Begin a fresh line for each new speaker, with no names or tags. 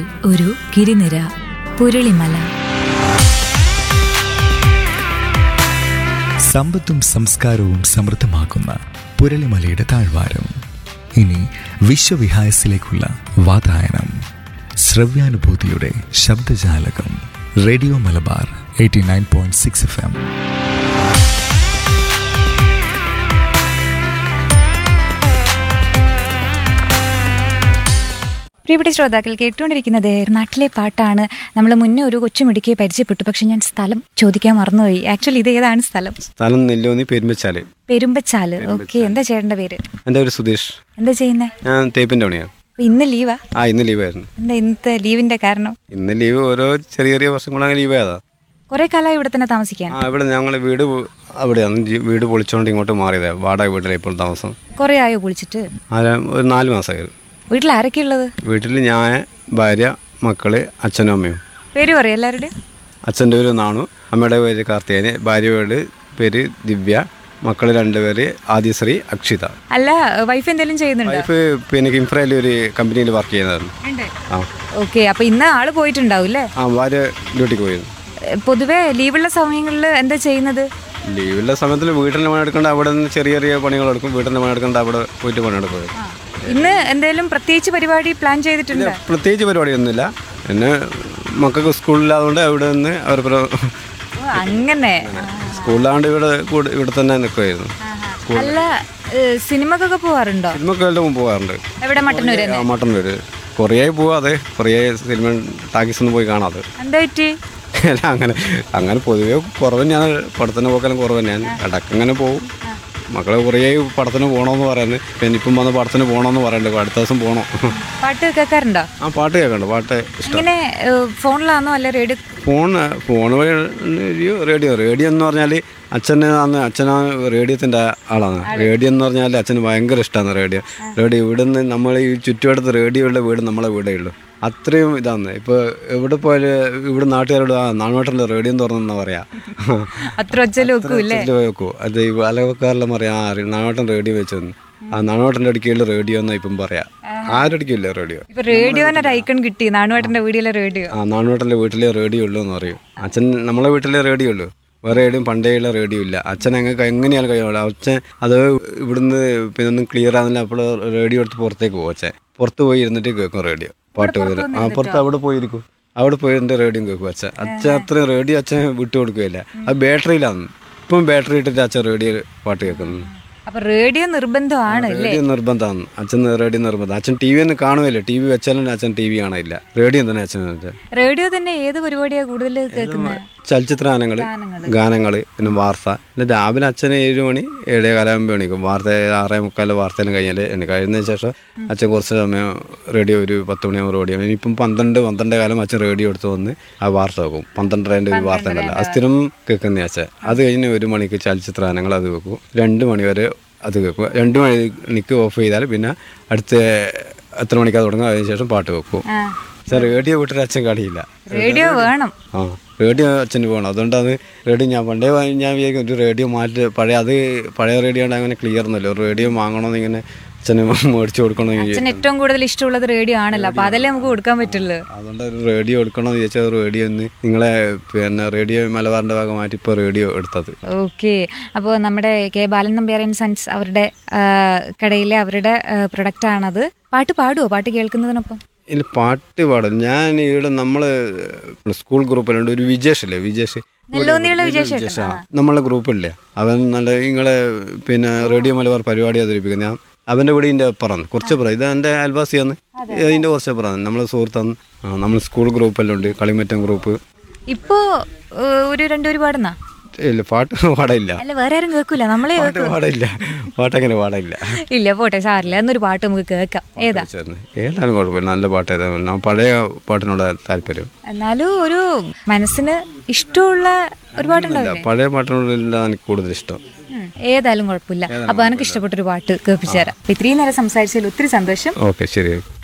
ഒരു ഗിരിനിര പുരളിമല
സമ്പത്തും സംസ്കാരവും സമൃദ്ധമാക്കുന്ന പുരളിമലയുടെ താഴ്വാരം ഇനി വിശ്വവിഹായസിലേക്കുള്ള വാതായനം ശ്രവ്യാനുഭൂതിയുടെ ശബ്ദജാലകം radio Malabar eighty nine point six F M
പ്രിയപ്പെട്ട ശ്രോതാക്കൾ കേട്ടുകൊണ്ടിരിക്കുന്നത് നാട്ടിലെ പാട്ടാണ് നമ്മൾ മുന്നേ ഒരു കൊച്ചുമിടുക്കിയെ പരിചയപ്പെട്ടു പക്ഷെ ഞാൻ സ്ഥലം ചോദിക്കാൻ മറന്നുപോയി ആക്ച്വലി ഇത് ഏതാണ് സ്ഥലം
സ്ഥലം നെല്ലോന്നി പെരുമ്പച്ചാല്
പെരുമ്പച്ചാല് ഓക്കെ എന്താ ചേട്ടന്റെ പേര്
എൻ്റെ ഒരു സുധീഷ്
എന്താ ചെയ്യുന്നേ
ഞാൻ തേപ്പിൻ്റെ പണിയാണ്
അപ്പൊ ഇന്ന് ലീവാ
ആ ഇന്ന് ലീവായിരുന്നു
എന്താ ഇന്നത്തെ ലീവിന്റെ കാരണം
ഇന്ന് ലീവ് ഓരോ ചെറിയ ചെറിയ വർഷം കൂടെ അങ്ങനെ ലീവ് ആയതാ
കുറെ കാലമായി ഇവിടെ തന്നെ താമസിക്കാൻ
ആ ഇവിടെ ഞങ്ങൾ വീട് പോ- അവിടെയാണ് ജി- വീട് പൊളിച്ചോണ്ട് ഇങ്ങോട്ട് മാറിയതാണ് വാടക വീട്ടിലാണ് ഇപ്പോൾ താമസം
കുറെ ആയോ കുളിച്ചിട്ട്
ആ ഒരു നാല് മാസമായത്
വീട്ടിൽ ആരൊക്കെ ഉള്ളത്
വീട്ടിൽ ഞാൻ ഭാര്യ മക്കള് അച്ഛനും അമ്മയും
പേര് പറയും എല്ലാവരുടെയും
അച്ഛൻ്റെ പേര് നാണു അമ്മയുടെ പേര് കാർത്തികേയന് ഭാര്യയുടെ പേര് ദിവ്യ മക്കൾ രണ്ടുപേര് ആദിശ്രീ അക്ഷിത
അല്ല വൈഫ് എന്തെങ്കിലും ചെയ്യുന്നുണ്ടോ
വൈഫ് പിന്നെ കിംഫ്രയിൽ ഒരു കമ്പനിയിൽ വർക്ക് ചെയ്യുന്നതായിരുന്നു ആ
ഓക്കെ അപ്പൊ ഇന്ന് ആള് പോയിട്ടുണ്ടാവും അല്ലേ
ആ ഭാര്യ ഡ്യൂട്ടിക്ക് പോയിരുന്നു
ഏഹ് പൊതുവെ ലീവുള്ള സമയങ്ങളിൽ എന്താ ചെയ്യുന്നത്
ലീവുള്ള സമയത്തിൽ വീട്ടിൽ പണിയെടുക്കേണ്ട അവിടെ നിന്ന് ചെറിയ ചെറിയ പണികൾ എടുക്കും വീട്ടിൽ പണിയെടുക്കേണ്ട അവിടെ പോയിട്ട് പണിയെടുക്കും
ഇന്ന് എന്തെങ്കിലും പ്രത്യേകിച്ച് പരിപാടി പ്ലാൻ ചെയ്തിട്ടുണ്ടോ
പ്രത്യേകിച്ച് പരിപാടിയൊന്നുമില്ല പിന്നെ മക്കൾക്ക് സ്കൂളിലായതുകൊണ്ട് അവിടെ നിന്ന് അവർ പ്ര-
ഓ, അങ്ങനെ
സ്കൂളിലാണ്ട് ഇവിടെ കൂടെ ഇവിടെ തന്നെ നിൽക്കുമായിരുന്നു
അല്ല ഏഹ് സിനിമക്കൊക്കെ പോവാറുണ്ടോ
സിനിമക്കെല്ലാം മുമ്പ് പോകാറുണ്ട്
എവിടെ മട്ടന്നൂര്
ആ മട്ടൻ വര് കുറേ പോവാതെ കുറേ സിനിമ ടാക്കീസ് ഒന്നും പോയി കാണാതെ
എന്താ പറ്റി
അല്ല അങ്ങനെ അങ്ങനെ പൊതുവേ കുറവ് തന്നെയാണ് പടത്തിന് പോക്കെല്ലാം കുറവ് തന്നെയാണ് ഇടയ്ക്ക് അങ്ങനെ പോകും മക്കളെ കുറേ പടത്തിന് പോകണമെന്ന് പറയുന്നത് പിന്നെ ഇപ്പം വന്ന് പടത്തിന് പോകണമെന്ന് പറയുന്നുണ്ട് അടുത്ത ദിവസം പോകണം
പാട്ട് കേൾക്കാറുണ്ടോ
ആ പാട്ട് കേൾക്കണ്ട പാട്ട് ഇഷ്ടം
ഇങ്ങനെ ഏഹ് ഫോണിലാണോ അല്ല റേഡിയോ
ഫോൺ ഫോൺ വഴി റേഡിയോ റേഡിയോ എന്ന് പറഞ്ഞാൽ അച്ഛന് അന്ന് അച്ഛനാ റേഡിയോത്തിൻ്റെ ആളാണ് റേഡിയോ എന്ന് പറഞ്ഞാൽ അച്ഛന് ഭയങ്കര ഇഷ്ടമാണ് റേഡിയോ റേഡിയോ ഇവിടുന്ന് നമ്മൾ ഈ ചുറ്റുവട്ടത്ത് റേഡിയോ ഉള്ള വീട് നമ്മളെ വീടേ ഉള്ളൂ അത്രയും ഇതാണ് ഇപ്പോൾ എവിടെ പോയാലും ഇവിടെ നാട്ടുകാരോട് ആ നാണോട്ടല്ല റേഡിയോ എന്ന് തുറന്നെന്നാ പറയാ
അത്ര ഒച്ചല് വെക്കും ഇല്ലേ
ചെല്ലു വെക്കൂ അത് ഈ അലവക്കാരെല്ലാം പറയാം ആ നാണോട്ടൻ റേഡിയോ വെച്ചെന്ന് ആ നാണോട്ടൻ്റെ അടുക്കയിൽ റേഡിയോ എന്നാ ഇപ്പം പറയാ ആരടിക്കില്ല റേഡിയോ
ഇപ്പൊ റേഡിയോന്റെ ഒരു ഐക്കൺ കിട്ടി നാണുവേട്ടന്റെ വീഡിയോയിലെ റേഡിയോ
ആ നാണുവേട്ടൻ്റെ വീട്ടിലെ റേഡിയോ ഉള്ളൂ എന്ന് പറയും അച്ഛൻ നമ്മളെ വീട്ടിലെ റേഡിയോ ഉള്ളൂ വേറെ എവിടെയും പണ്ടേയുള്ള റേഡിയോ ഇല്ല അച്ഛൻ അങ്ങനെ എങ്ങനെയാണ് കഴിയുള്ളൂ അച്ഛൻ അത് ഇവിടുന്ന് പിന്നെ ഒന്നും ക്ലിയർ ആകുന്നില്ല അപ്പോൾ റേഡിയോ എടുത്ത് പുറത്തേക്ക് പോകും അച്ഛൻ പുറത്ത് പോയി ഇരുന്നിട്ട് കേൾക്കും റേഡിയോ പാട്ട് കേൾക്കും ആ പുറത്ത് അവിടെ പോയിരിക്കും അവിടെ പോയി എൻ്റെ റേഡിയോ കേൾക്കും അച്ഛൻ അച്ഛൻ അത്രയും റേഡിയോ അച്ഛൻ വിട്ടു കൊടുക്കുകയില്ല അത് ബാറ്ററിയിലാണ് ഇപ്പം ബാറ്ററി ഇട്ടിട്ട് അച്ഛൻ റേഡിയോ പാട്ട് കേൾക്കുന്നു
അപ്പൊ റേഡിയോ നിർബന്ധമാണ്
റേഡിയോ നിർബന്ധമാണ് അച്ഛൻ റേഡിയോ നിർബന്ധം അച്ഛൻ ടി വി ഒന്നും കാണുകയില്ല ടി വി വെച്ചാലും അച്ഛൻ ടി വി കാണില്ല റേഡിയോ തന്നെ അച്ഛൻ വെച്ചാൽ
റേഡിയോ തന്നെ ഏത് പരിപാടിയാ കൂടുതൽ കേൾക്കുന്നത്
ചലച്ചിത്ര ഗാനങ്ങൾ ഗാനങ്ങൾ പിന്നെ വാർത്ത പിന്നെ രാവിലെ അച്ഛന് ഏഴ് മണി ഏഴേ കാലാകുമ്പോൾ എണീക്കും വാർത്ത ആറേ മുക്കാൽ വാർത്തയെല്ലാം കഴിഞ്ഞാൽ എനിക്ക് കഴിഞ്ഞതിന് ശേഷം അച്ഛൻ കുറച്ച് സമയം റേഡിയോ ഒരു പത്ത് മണിയാകുമ്പോൾ റേഡിയോ ഇനിയിപ്പം പന്ത്രണ്ട് പന്ത്രണ്ടേ കാലം അച്ഛൻ റേഡിയോ എടുത്ത് വന്ന് ആ വാർത്ത വെക്കും പന്ത്രണ്ടരേൻ്റെ ഒരു വാർത്ത ഉണ്ടല്ലോ അത് സ്ഥിരം കേൾക്കുന്ന അച്ഛൻ അത് കഴിഞ്ഞ് ഒരു മണിക്ക് ചലച്ചിത്ര ഗാനങ്ങൾ അത് വെക്കും രണ്ട് മണി വരെ അത് കേൾക്കും രണ്ട് മണിക്ക് ഓഫ് ചെയ്താൽ പിന്നെ അടുത്ത എത്ര മണിക്കാ തുടങ്ങുക അതിന് ശേഷം പാട്ട് വെക്കും അച്ഛൻ റേഡിയോ വിട്ടിട്ട് അച്ഛൻ കളിയില്ല
റേഡിയോ വേണം
ആ റേഡിയോ അച്ഛന് പോകണം അതുകൊണ്ടാണ് റേഡിയോ ഞാൻ പണ്ടേ വാ- ഞാൻ വിചാരിക്കും ഒരു റേഡിയോ മാറ്റി പഴയ അത് പഴയ റേഡിയോ ഉണ്ട് അങ്ങനെ ക്ലിയർ ഒന്നുമല്ലോ റേഡിയോ വാങ്ങണമെന്ന് ഇങ്ങനെ അച്ഛന് മേടിച്ചു കൊടുക്കണമെന്ന് വിചാരിക്കും.
അച്ഛൻ ഏറ്റവും കൂടുതൽ ഇഷ്ടമുള്ളത് റേഡിയോ ആണല്ലോ അപ്പൊ അതല്ലേ നമുക്ക് കൊടുക്കാൻ പറ്റുള്ളൂ
അതുകൊണ്ട് ഒരു റേഡിയോ എടുക്കണമെന്ന് വിചാരിച്ചാൽ റേഡിയോ ഒന്ന് നിങ്ങളെ പിന്നെ റേഡിയോ മലബാറിൻ്റെ ഭാഗം മാറ്റി ഇപ്പോൾ റേഡിയോ എടുത്തത്
ഓക്കെ അപ്പോൾ നമ്മുടെ K Balan Nambiar and sons അവരുടെ ആ, കടയിലെ അവരുടെ പ്രൊഡക്റ്റ് ആണത് പാട്ട് പാടുവോ പാട്ട് കേൾക്കുന്നതിനൊപ്പം
ഇല്ല പാട്ട് പാടും ഞാൻ ഇവിടെ നമ്മള് സ്കൂൾ ഗ്രൂപ്പിലുണ്ട് ഒരു വിജേഷ് ഇല്ലേ വിജേഷ്
നെല്ലോന്നിയുള്ള വിജേഷ്
വിജേഷ് ആ, നമ്മളെ ഗ്രൂപ്പില്ലേ അവൻ നല്ല നിങ്ങളെ പിന്നെ റേഡിയോ മലബാർ പരിപാടി അവതരിപ്പിക്കും ഞാൻ അവൻ്റെ വീട് ഇതിൻ്റെ അപ്പുറം കുറച്ച് അപ്പുറം ഇത് എൻ്റെ അയൽവാസിയാണ് ഇതിൻ്റെ കുറച്ച് അപ്പുറം നമ്മളെ സുഹൃത്താണ് ആ, നമ്മൾ സ്കൂൾ ഗ്രൂപ്പെല്ലാം ഉണ്ട് കളിമറ്റം ഗ്രൂപ്പ്
ഇപ്പോ ഏ, ഒരു രണ്ടുപേര് പാടുന്ന
ഇല്ല പാട്ട് പാടില്ല
അല്ല വേറെ ആരും കേൾക്കൂല നമ്മളെ
പാട്ട് പാടില്ല പാട്ടങ്ങനെ പാടില്ല
ഇല്ല പോട്ടെ സാറില്ല എന്നൊരു പാട്ട് നമുക്ക് കേൾക്കാം ഏതാ
ചേർന്ന് ഏതായാലും കുഴപ്പമില്ല നല്ല പാട്ട് ഏതായാലും ഞാൻ പഴയ പാട്ടിനോട് താല്പര്യം
എന്നാലും ഒരു മനസ്സിന് ഇഷ്ടമുള്ള ഒരു പാട്ടുണ്ടാവില്ലേ
ഇല്ല, പഴയ പാട്ടിനോട് എനിക്ക് കൂടുതൽ ഇഷ്ടം
ഉം, ഏതായാലും കുഴപ്പമില്ല അപ്പൊ എനിക്ക് ഇഷ്ടപ്പെട്ട ഒരു പാട്ട് കേൾപ്പിച്ചു തരാം ഇത്രയും നേരം സംസാരിച്ചതിൽ ഒത്തിരി സന്തോഷം
ഓക്കെ ശരി